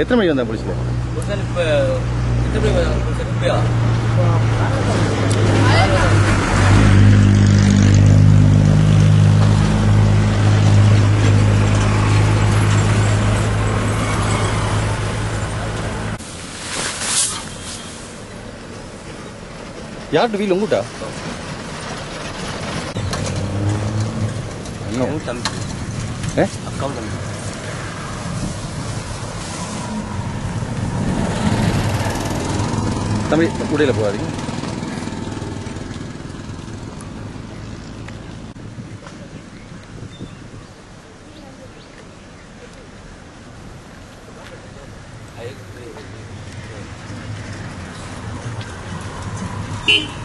எத்தனை மணிக்கு வந்தா போலீஸ்ல ஒரு சார் இப்போ எத்தனை மணி வந்தாங்க? ஒரு சார் இப்பயா யார்கிட்ட வீல் உங்ககிட்ட அக்காவும் தம்பி ஏ அக்காவும் தம்பி தம்பி உடையில போகாதீங்க ஐயோ